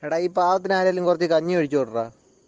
എടാ ഈ പാവത്തിന് ആരെങ്കിലും കുറച്ച് കഞ്ഞി ഒഴിച്ചു വിടറാ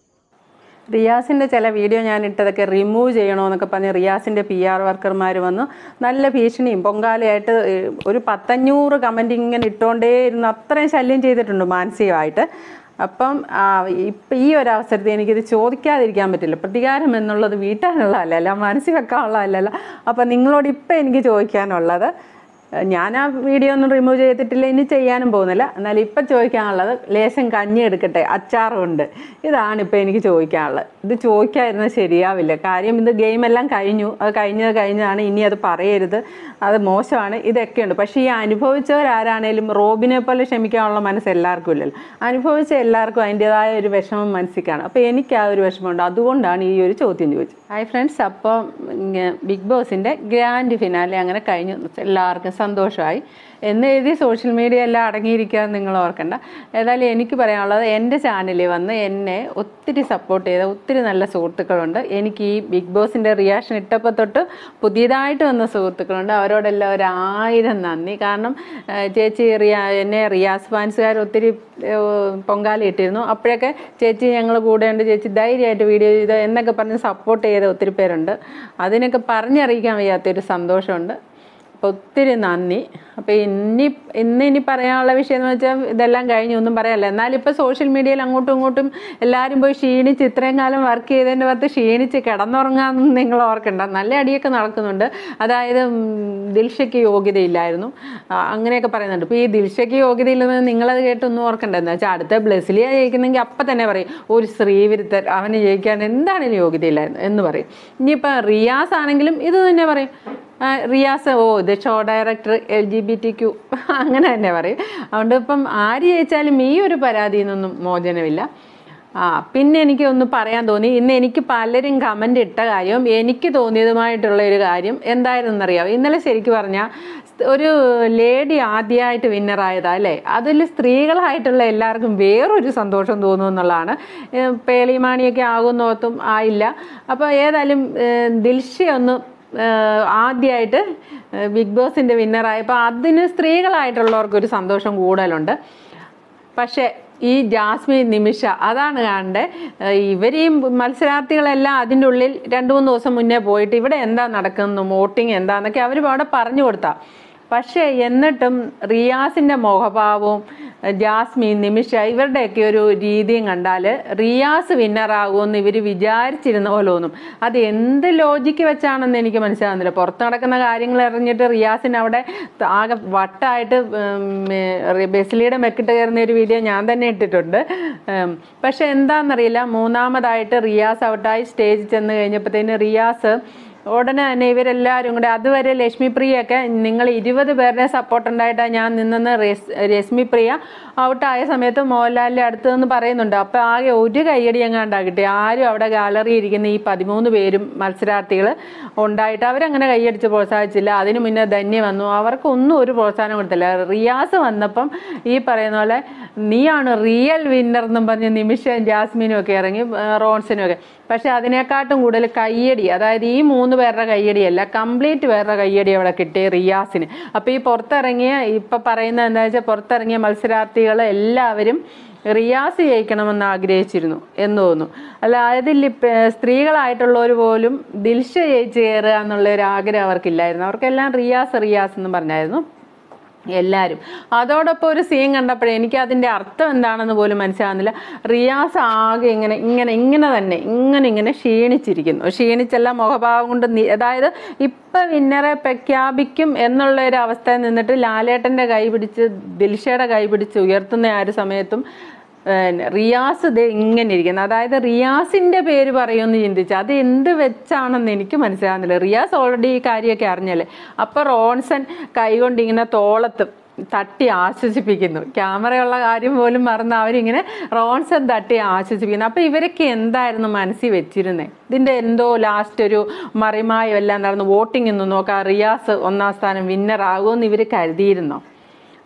റിയാസിൻ്റെ ചില വീഡിയോ ഞാൻ ഇട്ടതൊക്കെ റിമൂവ് ചെയ്യണമെന്നൊക്കെ പറഞ്ഞ് റിയാസിൻ്റെ പി ആർ വർക്കർമാർ വന്നു നല്ല ഭീഷണിയും പൊങ്കാലയായിട്ട് ഏഹ്, ഒരു പത്തഞ്ഞൂറ് കമൻറ്റ് ഇങ്ങനെ ഇട്ടുകൊണ്ടേ ഇരുന്ന് അത്രയും ശല്യം ചെയ്തിട്ടുണ്ട് മാനസികമായിട്ട് അപ്പം ആ, ഇപ്പം ഈ ഒരു അവസരത്തിൽ എനിക്കിത് ചോദിക്കാതിരിക്കാൻ പറ്റില്ല പ്രതികാരം എന്നുള്ളത് വീട്ടാനുള്ളതല്ല അല്ല മനസ്സിൽ വെക്കാനുള്ളതല്ല അപ്പം നിങ്ങളോട് ഇപ്പം എനിക്ക് ചോദിക്കാനുള്ളത് ഞാൻ ആ വീഡിയോ ഒന്നും റിമൂവ് ചെയ്തിട്ടില്ല ഇനി ചെയ്യാനും പോകുന്നില്ല എന്നാൽ ഇപ്പം ചോദിക്കാനുള്ളത് ലേശം കഞ്ഞി എടുക്കട്ടെ അച്ചാറുണ്ട് ഇതാണ് ഇപ്പം എനിക്ക് ചോദിക്കാനുള്ളത് ഇത് ചോദിക്കാതിരുന്നത് ശരിയാവില്ല കാര്യം ഇത് ഗെയിം എല്ലാം കഴിഞ്ഞു അത് കഴിഞ്ഞത് കഴിഞ്ഞാണ് ഇനി അത് പറയരുത് അത് മോശമാണ് ഇതൊക്കെയുണ്ട് പക്ഷേ ഈ അനുഭവിച്ചവരാരാണേലും റോബിനെ പോലെ ക്ഷമിക്കാനുള്ള മനസ്സ് എല്ലാവർക്കും ഇല്ലല്ലോ അനുഭവിച്ച എല്ലാവർക്കും അതിൻ്റെതായ ഒരു വിഷമം മനസ്സിൽ കാണും അപ്പോൾ എനിക്ക് ആ ഒരു വിഷമമുണ്ട് അതുകൊണ്ടാണ് ഈ ഒരു ചോദ്യം ചോദിച്ചത് ഹായ് ഫ്രണ്ട്സ് അപ്പോൾ ബിഗ് ബോസിൻ്റെ ഗ്രാൻഡ് ഫിനാലെ അങ്ങനെ കഴിഞ്ഞു എല്ലാവർക്കും സന്തോഷമായി എന്ന് എഴുതി സോഷ്യൽ മീഡിയ എല്ലാം അടങ്ങിയിരിക്കുക നിങ്ങൾ ഓർക്കണ്ട ഏതായാലും എനിക്ക് പറയാനുള്ളത് എൻ്റെ ചാനലിൽ വന്ന് എന്നെ ഒത്തിരി സപ്പോർട്ട് ചെയ്ത ഒത്തിരി നല്ല സുഹൃത്തുക്കളുണ്ട് എനിക്ക് ഈ ബിഗ് ബോസിൻ്റെ റിയാക്ഷൻ ഇട്ടപ്പോൾ തൊട്ട് പുതിയതായിട്ട് വന്ന സുഹൃത്തുക്കളുണ്ട് അവരോടെല്ലാം ഒരു ആയിരം നന്ദി കാരണം ഏഹ്, ചേച്ചി റിയാ എന്നെ റിയാസ് ഫാൻസുകാർ ഒത്തിരി ഏഹ്, പൊങ്കാല ഇട്ടിരുന്നു അപ്പോഴൊക്കെ ചേച്ചി ഞങ്ങൾ കൂടെയുണ്ട് ചേച്ചി ധൈര്യമായിട്ട് വീഡിയോ ചെയ്ത് എന്നൊക്കെ പറഞ്ഞ് സപ്പോർട്ട് ചെയ്ത ഒത്തിരി പേരുണ്ട് അതിനൊക്കെ പറഞ്ഞറിയിക്കാൻ വയ്യാത്തൊരു സന്തോഷമുണ്ട് അപ്പോൾ ഒത്തിരി നന്ദി അപ്പോൾ ഇനി ഇന്ന് ഇനി പറയാനുള്ള വിഷയം എന്ന് വെച്ചാൽ ഇതെല്ലാം കഴിഞ്ഞു ഒന്നും പറയാനില്ല എന്നാലും ഇപ്പോൾ സോഷ്യൽ മീഡിയയിൽ അങ്ങോട്ടും ഇങ്ങോട്ടും എല്ലാവരും പോയി ക്ഷീണിച്ച് ഇത്രയും കാലം വർക്ക് ചെയ്തതിൻ്റെ പുറത്ത് ക്ഷീണിച്ച് കിടന്നുറങ്ങാമെന്ന് നിങ്ങൾ ഓർക്കണ്ട നല്ല അടിയൊക്കെ നടക്കുന്നുണ്ട് അതായത് ഉം, ദിൽഷയ്ക്ക് യോഗ്യതയില്ലായിരുന്നു ആ, അങ്ങനെയൊക്കെ പറയുന്നുണ്ട് ഇപ്പോൾ ഈ ദിൽഷയ്ക്ക് യോഗ്യതയില്ലെന്ന് നിങ്ങളത് കേട്ടൊന്നും ഓർക്കണ്ട എന്താ വെച്ചാൽ അടുത്ത ബ്ലസ്സിലിയ ജയിക്കുന്നെങ്കിൽ അപ്പം തന്നെ പറയും ഒരു ശ്രീവിരുദ്ധർ അവന് ജയിക്കാൻ എന്താണെങ്കിലും യോഗ്യതയില്ലായിരുന്നു എന്ന് പറയും ഇനിയിപ്പോൾ റിയാസ് ആണെങ്കിലും ഇത് തന്നെ പറയും ആ, റിയാസ് ഓ ഇത് show director L G B T Q അങ്ങനെ തന്നെ പറയും അതുകൊണ്ട് ഇപ്പം ആര് ജയിച്ചാലും ഈ ഒരു പരാതിയിൽ നിന്നൊന്നും മോചനമില്ല ആ പിന്നെ എനിക്ക് ഒന്ന് പറയാൻ തോന്നി ഇന്ന് എനിക്ക് പലരും കമൻ്റ് ഇട്ട കാര്യം എനിക്ക് തോന്നിയതുമായിട്ടുള്ള ഒരു കാര്യം എന്തായിരുന്നെന്നറിയാം ഇന്നലെ ശരിക്കും പറഞ്ഞാൽ ഒരു ലേഡി ആദ്യമായിട്ട് വിന്നറായതാ അല്ലേ അതിൽ സ്ത്രീകളായിട്ടുള്ള എല്ലാവർക്കും വേറൊരു സന്തോഷം തോന്നുന്നു എന്നുള്ളതാണ് ഏഹ് പേളിമാണിയൊക്കെ ആകുന്നോത്തും ആയില്ല അപ്പോൾ ഏതായാലും ഏഹ് ദിൽഷ ഒന്ന് ആദ്യമായിട്ട് ബിഗ് ബോസിൻ്റെ വിന്നറായപ്പോൾ അതിന് സ്ത്രീകളായിട്ടുള്ളവർക്കൊരു സന്തോഷം കൂടുതലുണ്ട് പക്ഷേ ഈ ജാസ്മിൻ നിമിഷ അതാണ് കാണേണ്ടത് ഇവർ ഈ മത്സരാർത്ഥികളെല്ലാം അതിൻ്റെ ഉള്ളിൽ രണ്ട് മൂന്ന് ദിവസം മുന്നേ പോയിട്ട് ഇവിടെ എന്താ നടക്കുന്നു വോട്ടിങ് എന്താന്നൊക്കെ അവർ അവിടെ പറഞ്ഞു കൊടുത്താ പക്ഷേ എന്നിട്ടും റിയാസിൻ്റെ മുഖഭാവവും ജാസ്മിൻ നിമിഷ ഇവരുടെയൊക്കെ ഒരു രീതിയും കണ്ടാൽ റിയാസ് വിന്നറാകുമെന്ന് ഇവർ വിചാരിച്ചിരുന്ന പോലെ തോന്നും അത് എന്ത് ലോജിക്ക് വെച്ചാണെന്ന് എനിക്ക് മനസ്സിലാകുന്നില്ല പുറത്ത് നടക്കുന്ന കാര്യങ്ങൾ അറിഞ്ഞിട്ട് റിയാസിന് അവിടെ ആകെ വട്ടായിട്ട് ബെസ്ലിയുടെ മെക്കിട്ട് കയറുന്ന ഒരു വീഡിയോ ഞാൻ തന്നെ ഇട്ടിട്ടുണ്ട് ഉം, പക്ഷെ എന്താണെന്നറിയില്ല മൂന്നാമതായിട്ട് റിയാസ് ഔട്ടായി സ്റ്റേജിൽ ചെന്ന് കഴിഞ്ഞപ്പോഴത്തേന് റിയാസ് ഉടനെ തന്നെ ഇവരെല്ലാവരും കൂടെ അതുവരെ ലക്ഷ്മി പ്രിയൊക്കെ നിങ്ങൾ ഇരുപത് പേരുടെ സപ്പോർട്ട് ഉണ്ടായിട്ടാണ് ഞാൻ നിന്നെന്ന് രസ്- രശ്മി പ്രിയ ഔട്ടായ സമയത്ത് മോഹൻലാലിൻ്റെ അടുത്ത് നിന്ന് പറയുന്നുണ്ട് അപ്പോൾ ആകെ ഒരു കയ്യടി എങ്ങാണ്ടാ കിട്ടി ആരും അവിടെ ഗാലറി ഇരിക്കുന്ന ഈ പതിമൂന്ന് പേരും മത്സരാർത്ഥികൾ ഉണ്ടായിട്ട് അവരങ്ങനെ കൈയടിച്ച് പ്രോത്സാഹിച്ചില്ല അതിന് മുന്നേ ധന്യ വന്നു അവർക്കൊന്നും ഒരു പ്രോത്സാഹനം കൊടുത്തില്ല റിയാസ് വന്നപ്പം ഈ പറയുന്ന പോലെ നീയാണ് റിയൽ വിന്നർ എന്നും പറഞ്ഞ് നിമിഷം ജാസ്മിനും ഒക്കെ ഇറങ്ങി ആ, റോൺസിനും ഒക്കെ പക്ഷെ അതിനെക്കാട്ടും കൂടുതൽ കയ്യടി അതായത് ഈ മൂന്ന് പേരുടെ കയ്യടിയല്ല കംപ്ലീറ്റ് പേരുടെ കയ്യടി അവിടെ കിട്ടി റിയാസിന് അപ്പോൾ ഈ പുറത്തിറങ്ങിയ ഇപ്പം പറയുന്നത് എന്താ വെച്ചാൽ പുറത്തിറങ്ങിയ മത്സരാർത്ഥികൾ എല്ലാവരും റിയാസ് ജയിക്കണമെന്ന് ആഗ്രഹിച്ചിരുന്നു എന്ന് തോന്നുന്നു അല്ല അതിൽ സ്ത്രീകളായിട്ടുള്ളവർ പോലും ദിൽഷ ജയിച്ച് കയറുക എന്നുള്ള ഒരു ആഗ്രഹം അവർക്കില്ലായിരുന്നു അവർക്കെല്ലാം റിയാസ് റിയാസ് എന്ന് പറഞ്ഞായിരുന്നു എല്ലാവരും അതോടൊപ്പം ഒരു സീൻ കണ്ടപ്പോഴേ എനിക്ക് അതിൻ്റെ അർത്ഥം എന്താണെന്ന് പോലും മനസ്സിലാകുന്നില്ല റിയാസ് ആകെ ഇങ്ങനെ ഇങ്ങനെ ഇങ്ങനെ തന്നെ ഇങ്ങനെ ഇങ്ങനെ ക്ഷീണിച്ചിരിക്കുന്നു ക്ഷീണിച്ചെല്ലാം മുഖഭാവം കൊണ്ട് നി- അതായത് ഇപ്പം വിന്നറെ പ്രഖ്യാപിക്കും എന്നുള്ള ഒരു അവസ്ഥയിൽ നിന്നിട്ട് ലാലേട്ടൻ്റെ കൈ പിടിച്ച് ദിൽഷയുടെ കൈ പിടിച്ച് ഉയർത്തുന്ന ആ ഒരു സമയത്തും പിന്നെ റിയാസ് ഇത് ഇങ്ങനെ ഇരിക്കുന്നത് അതായത് റിയാസിന്റെ പേര് പറയുമെന്ന് ചിന്തിച്ചു അത് എന്ത് വെച്ചാണെന്ന് എനിക്ക് മനസ്സിലാകുന്നില്ല റിയാസ് ഓൾറെഡി ഈ കാര്യമൊക്കെ അറിഞ്ഞല്ലേ അപ്പൊ റോൺസൺ കൈകൊണ്ട് ഇങ്ങനെ തോളത്ത് തട്ടി ആശ്വസിപ്പിക്കുന്നു ക്യാമറയുള്ള കാര്യം പോലും മറന്ന് അവരിങ്ങനെ റോൺസൺ തട്ടി ആശ്വസിപ്പിക്കുന്നു അപ്പൊ ഇവരൊക്കെ എന്തായിരുന്നു മനസ്സിൽ വെച്ചിരുന്നത് ഇതിന്റെ എന്തോ ലാസ്റ്റ് ഒരു മറിമായോ എല്ലാം നടന്നു വോട്ടിംഗ് ഒന്നും നോക്കാം റിയാസ് ഒന്നാം സ്ഥാനം വിന്നർ ആകുമെന്ന് ഇവർ കരുതിയിരുന്നോ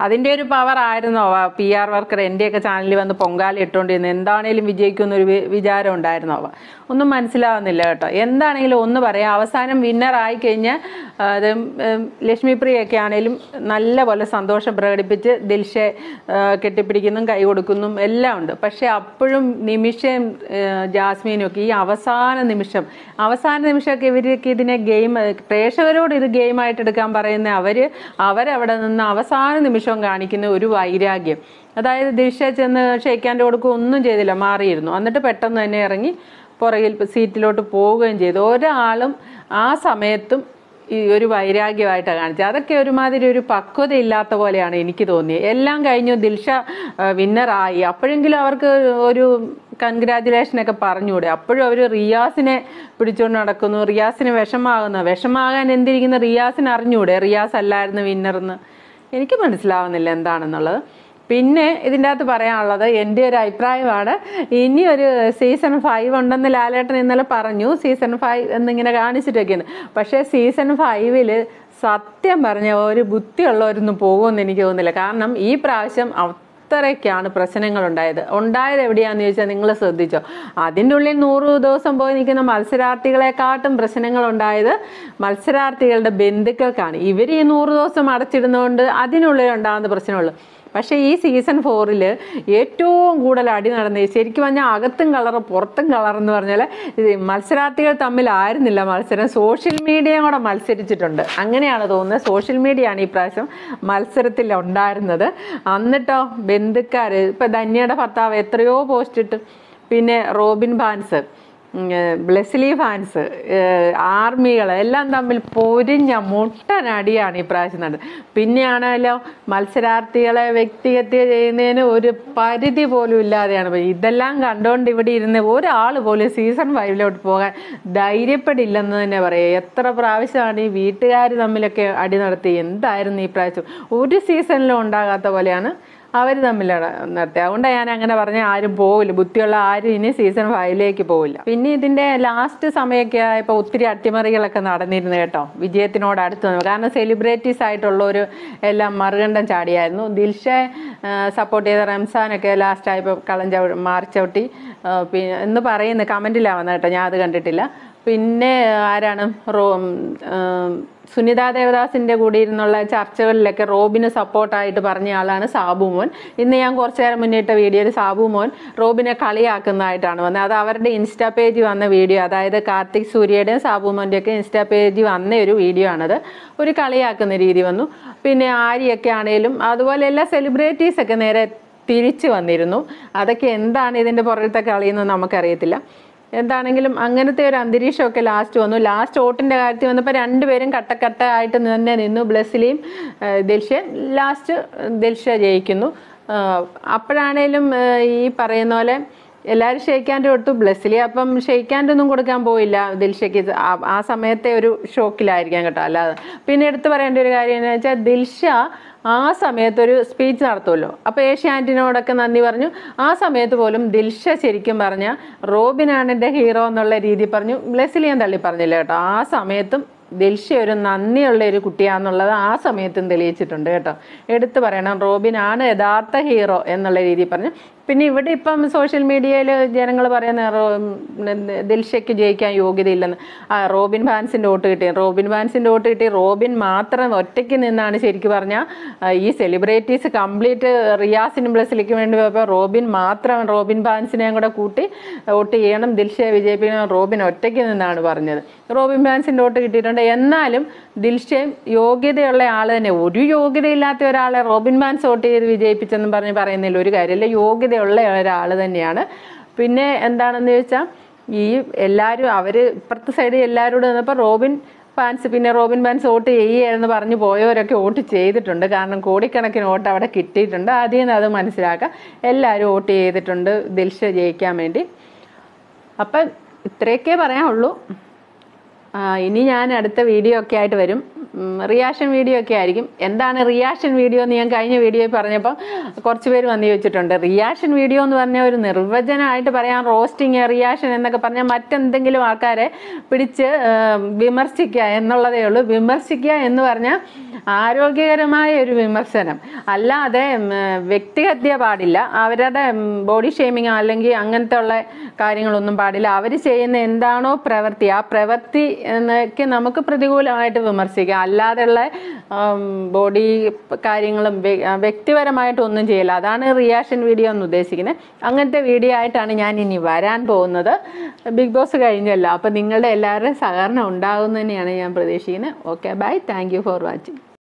അതിൻ്റെ ഒരു പവർ ആയിരുന്നോ പി ആർ വർക്കർ എൻ്റെയൊക്കെ ചാനലിൽ വന്ന് പൊങ്കാല ഇട്ടുകൊണ്ടിരുന്നത് എന്താണേലും വിജയിക്കുമെന്നൊരു വി- വിചാരം ഉണ്ടായിരുന്നോ അവ ഒന്നും മനസ്സിലാവുന്നില്ല കേട്ടോ എന്താണെങ്കിലും ഒന്ന് പറയാം അവസാനം വിന്നർ ആയി കഴിഞ്ഞാൽ അത് ഉം, ലക്ഷ്മി പ്രിയൊക്കെ ആണെങ്കിലും നല്ല പോലെ സന്തോഷം പ്രകടിപ്പിച്ച് ദിൽഷെ ആ, കെട്ടിപ്പിടിക്കുന്നതും കൈ കൊടുക്കുന്നതും എല്ലാം ഉണ്ട് പക്ഷെ അപ്പോഴും നിമിഷം ജാസ്മീനും ഒക്കെ ഈ അവസാന നിമിഷം അവസാന നിമിഷമൊക്കെ ഇവർക്ക് ഇതിനെ ഗെയിം പ്രേക്ഷകരോട് ഇത് ഗെയിമായിട്ട് എടുക്കാൻ പറയുന്ന അവര് അവരവിടെ നിന്ന് അവസാന നിമിഷം കാണിക്കുന്ന ഒരു വൈരാഗ്യം അതായത് ദിൽഷ ചെന്ന് ഷെയ്ക്കാൻ്റെ കൊടുക്കുക ഒന്നും ചെയ്തില്ല മാറിയിരുന്നു എന്നിട്ട് പെട്ടെന്ന് തന്നെ ഇറങ്ങി പുറകിൽ സീറ്റിലോട്ട് പോവുകയും ചെയ്തു ഒരാളും ആ സമയത്തും ഈ ഒരു വൈരാഗ്യമായിട്ടാണ് കാണിച്ചത് അതൊക്കെ ഒരുമാതിരി ഒരു പക്വത ഇല്ലാത്ത പോലെയാണ് എനിക്ക് തോന്നിയത് എല്ലാം കഴിഞ്ഞു ദിൽഷ വിന്നറായി അപ്പോഴെങ്കിലും അവർക്ക് ഒരു കൺഗ്രാറ്റുലേഷൻ ഒക്കെ പറഞ്ഞുകൂടെ അപ്പോഴും അവർ റിയാസിനെ പിടിച്ചുകൊണ്ട് നടക്കുന്നു റിയാസിന് വിഷമാകുന്നു വിഷമാകാൻ എന്തിരിക്കുന്ന റിയാസിന് അറിഞ്ഞൂടെ റിയാസ് അല്ലായിരുന്നു വിന്നർന്ന് എനിക്ക് മനസ്സിലാവുന്നില്ല എന്താണെന്നുള്ളത് പിന്നെ ഇതിൻ്റെ അകത്ത് പറയാനുള്ളത് എൻ്റെ ഒരു അഭിപ്രായമാണ് ഇനി ഒരു സീസൺ ഫൈവ് ഉണ്ടെന്ന് ലാലേട്ടൻ ഇന്നലെ പറഞ്ഞു സീസൺ ഫൈവ് എന്നിങ്ങനെ കാണിച്ചിട്ടൊക്കെയാണ് പക്ഷേ സീസൺ ഫൈവില് സത്യം പറഞ്ഞ ഒരു ബുദ്ധിയുള്ളവരൊന്നും പോകുമെന്ന് എനിക്ക് തോന്നുന്നില്ല കാരണം ഈ പ്രാവശ്യം അത്രയ്ക്കാണ് പ്രശ്നങ്ങൾ ഉണ്ടായത് ഉണ്ടായത് എവിടെയാന്ന് ചോദിച്ചാൽ നിങ്ങൾ ശ്രദ്ധിച്ചോ അതിൻ്റെ ഉള്ളിൽ നൂറ് ദിവസം പോയി നിൽക്കുന്ന മത്സരാർത്ഥികളെക്കാട്ടും പ്രശ്നങ്ങൾ ഉണ്ടായത് മത്സരാർത്ഥികളുടെ ബന്ധുക്കൾക്കാണ് ഇവർ ഈ നൂറ് ദിവസം അടച്ചിടുന്നതുകൊണ്ട് അതിനുള്ളിൽ ഉണ്ടാകുന്ന പ്രശ്നമുള്ളൂ പക്ഷേ ഈ സീസൺ ഫോറിൽ ഏറ്റവും കൂടുതൽ അടി നടന്നത് ശരിക്കും പറഞ്ഞാൽ അകത്തും കളർ പുറത്തും കളർ എന്ന് പറഞ്ഞാൽ ഇത് മത്സരാർത്ഥികൾ തമ്മിലായിരുന്നില്ല മത്സരം സോഷ്യൽ മീഡിയയും കൂടെ മത്സരിച്ചിട്ടുണ്ട് അങ്ങനെയാണ് തോന്നുന്നത് സോഷ്യൽ മീഡിയയാണ് ഈ പ്രാവശ്യം മത്സരത്തിൽ ഉണ്ടായിരുന്നത് എന്നിട്ടോ ബന്ധുക്കാർ ഇപ്പം ധന്യയുടെ ഭർത്താവ് എത്രയോ പോസ്റ്റ് ഇട്ട് പിന്നെ റോബിൻ ഫാൻസ് ഉം, ഏഹ് ബ്ലെസ്ലി ഫാൻസ് ആർമികൾ എല്ലാം തമ്മിൽ പൊരിഞ്ഞ മുട്ടനടിയാണ് ഈ പ്രാവശ്യം നടന്നത് പിന്നെയാണല്ലോ മത്സരാർത്ഥികളെ വ്യക്തിഹത്യ ചെയ്യുന്നതിന് ഒരു പരിധി പോലും ഇല്ലാതെയാണ് പോയി. ഇതെല്ലാം കണ്ടുകൊണ്ട് ഇവിടെ ഇരുന്ന് ഒരാൾ പോലും സീസൺ ഫൈവിലോട്ട് പോകാൻ ധൈര്യപ്പെടില്ലെന്ന് തന്നെ പറയാം എത്ര പ്രാവശ്യമാണ് ഈ വീട്ടുകാർ തമ്മിലൊക്കെ അടി നടത്തി എന്തായിരുന്നു ഈ പ്രാവശ്യം ഒരു സീസണിലും ഉണ്ടാകാത്ത പോലെയാണ് അവർ തമ്മിലാണ് നടത്തി അതുകൊണ്ടാണ് ഞാൻ അങ്ങനെ പറഞ്ഞ ആരും പോവില്ല ബുദ്ധിയുള്ള ആരും ഇനി സീസൺ ഫൈവിലേക്ക് പോവില്ല പിന്നെ ഇതിന്റെ ലാസ്റ്റ് സമയമൊക്കെ ആയപ്പോൾ ഒത്തിരി അട്ടിമറികളൊക്കെ നടന്നിരുന്നു കേട്ടോ വിജയത്തിനോട് അടുത്ത് നിന്ന് കാരണം സെലിബ്രിറ്റീസ് ആയിട്ടുള്ളൊരു എല്ലാം മറുകണ്ഠം ചാടിയായിരുന്നു ദിൽഷെ സപ്പോർട്ട് ചെയ്ത റംസാനൊക്കെ ലാസ്റ്റ് ആയപ്പോൾ കളം ചവി മാറിച്ചവിട്ടി ആ, പിന്നെ എന്ന് പറയുന്നു കമൻറ്റിലാണ് വന്നത് കേട്ടോ ഞാൻ അത് കണ്ടിട്ടില്ല പിന്നെ ആരാണ് റോ ഉം, സുനിതാ ദേവദാസിന്റെ കൂടെ ഇരുന്നുള്ള ചർച്ചകളിലൊക്കെ റോബിന് സപ്പോർട്ടായിട്ട് പറഞ്ഞ ആളാണ് സാബു മോൻ ഇന്ന് ഞാൻ കുറച്ചു നേരം മുന്നിട്ട വീഡിയോയിൽ സാബു മോൻ റോബിനെ കളിയാക്കുന്നതായിട്ടാണ് വന്നത് അത് അവരുടെ ഇൻസ്റ്റാ പേജ് വന്ന വീഡിയോ അതായത് കാർത്തിക് സൂര്യയുടെയും സാബു മോൻ്റെ ഒക്കെ ഇൻസ്റ്റാ പേജ് വന്ന ഒരു വീഡിയോ ആണത് ഒരു കളിയാക്കുന്ന രീതി വന്നു പിന്നെ ആര്യയൊക്കെ ആണേലും അതുപോലെ എല്ലാ സെലിബ്രിറ്റീസ് ഒക്കെ നേരെ തിരിച്ചു വന്നിരുന്നു അതൊക്കെ എന്താണ് ഇതിന്റെ പുറത്തെ കളിയെന്ന് നമുക്കറിയത്തില്ല എന്താണെങ്കിലും അങ്ങനത്തെ ഒരു അന്തരീക്ഷമൊക്കെ ലാസ്റ്റ് വന്നു ലാസ്റ്റ് വോട്ടിന്റെ കാര്യത്തിൽ വന്നപ്പോൾ രണ്ടുപേരും കട്ടക്കട്ട ആയിട്ട് തന്നെ നിന്നു ബ്ലസ്സിലെയും ദിൽഷയും ലാസ്റ്റ് ദിൽഷ ജയിക്കുന്നു ആ, അപ്പോഴാണേലും ആ, ഈ പറയുന്ന പോലെ എല്ലാവരും ഷെയ്ക്കാൻ്റെ കൊടുത്തു ബ്ലസ്സിലി അപ്പം ഷെയ്ക്കാൻ്റെ ഒന്നും കൊടുക്കാൻ പോയില്ല ദിൽഷയ്ക്ക് ആ- ആ സമയത്തെ ഒരു ഷോക്കിലായിരിക്കാം കേട്ടോ അല്ലാതെ പിന്നെ എടുത്തു പറയേണ്ട ഒരു കാര്യം എന്ന് വെച്ചാൽ ദിൽഷ ആ സമയത്ത് ഒരു സ്പീച്ച് നടത്തുമല്ലോ അപ്പോൾ ഏഷ്യാൻറ്റിനോടൊക്കെ നന്ദി പറഞ്ഞു ആ സമയത്ത് പോലും ദിൽഷ ശരിക്കും പറഞ്ഞ റോബിനാണ് എൻ്റെ ഹീറോ എന്നുള്ള രീതി പറഞ്ഞു ബ്ലെസ്സിലിയാൻ തള്ളി പറഞ്ഞില്ല കേട്ടോ ആ സമയത്തും ദിൽഷ ഒരു നന്ദിയുള്ള ഒരു കുട്ടിയാന്നുള്ളത് ആ സമയത്തും തെളിയിച്ചിട്ടുണ്ട് കേട്ടോ എടുത്തു പറയണം റോബിനാണ് യഥാർത്ഥ ഹീറോ എന്നുള്ള രീതിയിൽ പറഞ്ഞു പിന്നെ ഇവിടെ ഇപ്പം സോഷ്യൽ മീഡിയയിൽ ജനങ്ങൾ പറയുന്ന റോ- ഉം, ദിൽഷയ്ക്ക് ജയിക്കാൻ യോഗ്യതയില്ലെന്ന് ആ റോബിൻ ഫാൻസിൻ്റെ വോട്ട് കിട്ടി റോബിൻ ഫാൻസിൻ്റെ വോട്ട് കിട്ടി റോബിൻ മാത്രം ഒറ്റയ്ക്ക് നിന്നാണ് ശരിക്കും പറഞ്ഞാൽ ഈ സെലിബ്രിറ്റീസ് കംപ്ലീറ്റ് റിയാസിനും ബ്ലസ്സിലേക്ക് വേണ്ടി പോയപ്പോൾ റോബിൻ മാത്രം റോബിൻ ഫാൻസിനെയും കൂടെ കൂട്ടി വോട്ട് ചെയ്യണം ദിൽഷയെ വിജയിപ്പിക്കണം റോബിൻ ഒറ്റയ്ക്ക് നിന്നാണ് പറഞ്ഞത് റോബിൻ ഫാൻസിൻ്റെ വോട്ട് കിട്ടിയിട്ടുണ്ട് എന്നാലും ദിൽഷയും യോഗ്യതയുള്ള ആൾ തന്നെ ഒരു യോഗ്യതയില്ലാത്ത ഒരാളെ റോബിൻ ഫാൻസ് വോട്ട് ചെയ്ത് വിജയിപ്പിച്ചെന്നും പറഞ്ഞ് പറയുന്നില്ല ഒരു കാര്യമില്ല യോഗ്യതയുള്ള ഒരാൾ തന്നെയാണ് പിന്നെ എന്താണെന്ന് ചോദിച്ചാൽ ഈ എല്ലാവരും അവർ ഇപ്പുറത്തെ സൈഡിൽ എല്ലാവരോടും നിന്നപ്പോൾ റോബിൻ ഫാൻസ് പിന്നെ റോബിൻ ഫാൻസ് വോട്ട് ചെയ്യുകയെന്ന് പറഞ്ഞ് പോയവരൊക്കെ വോട്ട് ചെയ്തിട്ടുണ്ട് കാരണം കോടിക്കണക്കിന് വോട്ട് അവിടെ കിട്ടിയിട്ടുണ്ട് ആദ്യം നിന്ന് അത് മനസ്സിലാക്കാം എല്ലാവരും വോട്ട് ചെയ്തിട്ടുണ്ട് ദിൽഷ ജയിക്കാൻ വേണ്ടി അപ്പം ഇത്രയൊക്കെ പറയാനുള്ളൂ ആ, ഇനി ഞാൻ അടുത്ത വീഡിയോ ഒക്കെ ആയിട്ട് വരും റിയാക്ഷൻ വീഡിയോ ഒക്കെ ആയിരിക്കും എന്താണ് റിയാക്ഷൻ വീഡിയോ എന്ന് ഞാൻ കഴിഞ്ഞ വീഡിയോയിൽ പറഞ്ഞപ്പോൾ കുറച്ച് പേര് വന്ന് ചോദിച്ചിട്ടുണ്ട് റിയാക്ഷൻ വീഡിയോ എന്ന് പറഞ്ഞാൽ ഒരു നിർവചനമായിട്ട് പറയാൻ റോസ്റ്റിംഗ് റിയാക്ഷൻ എന്നൊക്കെ പറഞ്ഞാൽ മറ്റെന്തെങ്കിലും ആൾക്കാരെ പിടിച്ച് ആ, വിമർശിക്കുക എന്നുള്ളതേ ഉള്ളൂ വിമർശിക്കുക എന്ന് പറഞ്ഞാൽ ആരോഗ്യകരമായ ഒരു വിമർശനം അല്ലാതെ ഉം, വ്യക്തിഹത്യ പാടില്ല അവരുടെ ബോഡി ഷേമിങ് അല്ലെങ്കിൽ അങ്ങനത്തെ ഉള്ള കാര്യങ്ങളൊന്നും പാടില്ല അവർ ചെയ്യുന്ന എന്താണോ പ്രവൃത്തി ആ പ്രവൃത്തി എന്നൊക്കെ നമുക്ക് പ്രതികൂലമായിട്ട് വിമർശിക്കാം അല്ലാതെയുള്ള ബോഡി കാര്യങ്ങളും വ്യ- ആ, വ്യക്തിപരമായിട്ടൊന്നും ചെയ്യില്ല അതാണ് റിയാക്ഷൻ വീഡിയോ എന്ന് ഉദ്ദേശിക്കുന്നത് അങ്ങനത്തെ വീഡിയോ ആയിട്ടാണ് ഞാൻ ഇനി വരാൻ പോകുന്നത് ബിഗ് ബോസ് കഴിഞ്ഞല്ലോ അപ്പോൾ നിങ്ങളുടെ എല്ലാവരുടെയും സഹകരണം ഉണ്ടാകും തന്നെയാണ് ഞാൻ പ്രതീക്ഷിക്കുന്നത് okay bye thank you for watching